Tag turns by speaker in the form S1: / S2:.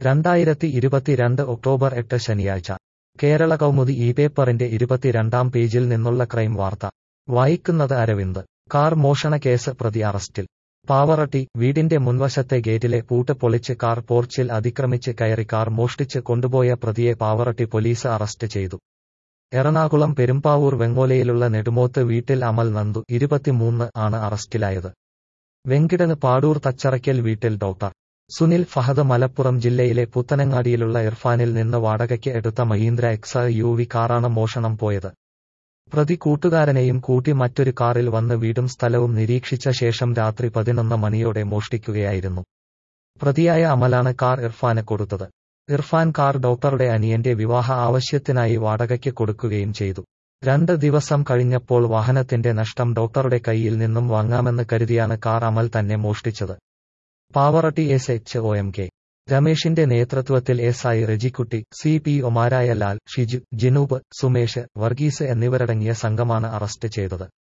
S1: രണ്ടായിരത്തി ഇരുപത്തിരണ്ട് ഒക്ടോബർ എട്ട് ശനിയാഴ്ച കേരള കൗമുദി ഈ പേപ്പറിന്റെ ഇരുപത്തിരണ്ടാം പേജിൽ നിന്നുള്ള ക്രൈം വാർത്ത വായിക്കുന്നത് അരവിന്ദ് കാർ മോഷണ കേസ് പ്രതി അറസ്റ്റിൽ പാവറട്ടി വീടിന്റെ മുൻവശത്തെ ഗേറ്റിലെ പൂട്ട് പൊളിച്ച് കാർ പോർച്ചിൽ അതിക്രമിച്ച് കയറി കാർ മോഷ്ടിച്ച് കൊണ്ടുപോയ പ്രതിയെ പാവറട്ടി പോലീസ് അറസ്റ്റ് ചെയ്തു എറണാകുളം പെരുമ്പാവൂർ വെങ്ങോലയിലുള്ള നെടുമോത്ത് വീട്ടിൽ അമൽ നന്ദു ഇരുപത്തിമൂന്ന് ആണ് അറസ്റ്റിലായത് വെങ്കിടന് പാടൂർ തച്ചറയ്ക്കൽ വീട്ടിൽ ഡോക്ടർ സുനിൽ ഫഹദ് മലപ്പുറം ജില്ലയിലെ പുത്തനങ്ങാടിയിലുള്ള ഇർഫാനിൽ നിന്ന് വാടകയ്ക്ക് എടുത്ത മഹീന്ദ്ര എക്സ യു വി കാറാണ് മോഷണം പോയത് പ്രതി കൂട്ടുകാരനെയും കൂട്ടി മറ്റൊരു കാറിൽ വന്ന് വീടും സ്ഥലവും നിരീക്ഷിച്ച ശേഷം രാത്രി പതിനൊന്ന് മണിയോടെ മോഷ്ടിക്കുകയായിരുന്നു പ്രതിയായ അമലാണ് കാർ ഇർഫാന് കൊടുത്തത് ഇർഫാൻ കാർ ഡോക്ടറുടെ അനിയന്റെ വിവാഹ ആവശ്യത്തിനായി വാടകയ്ക്ക് കൊടുക്കുകയും ചെയ്തു രണ്ട് ദിവസം കഴിഞ്ഞപ്പോൾ വാഹനത്തിന്റെ നഷ്ടം ഡോക്ടറുടെ കയ്യിൽ നിന്നും വാങ്ങാമെന്ന് കരുതിയാണ് കാർ അമൽ തന്നെ മോഷ്ടിച്ചത് Pavaratty S H O M K രമേശിന്റെ നേതൃത്വത്തിൽ S I Rejikkutty C P ഒമാരായ ലാൽ ഷിജു ജിനൂബ് സുമേഷ് വർഗീസ് എന്നിവരടങ്ങിയ സംഘമാണ് അറസ്റ്റ് ചെയ്തത്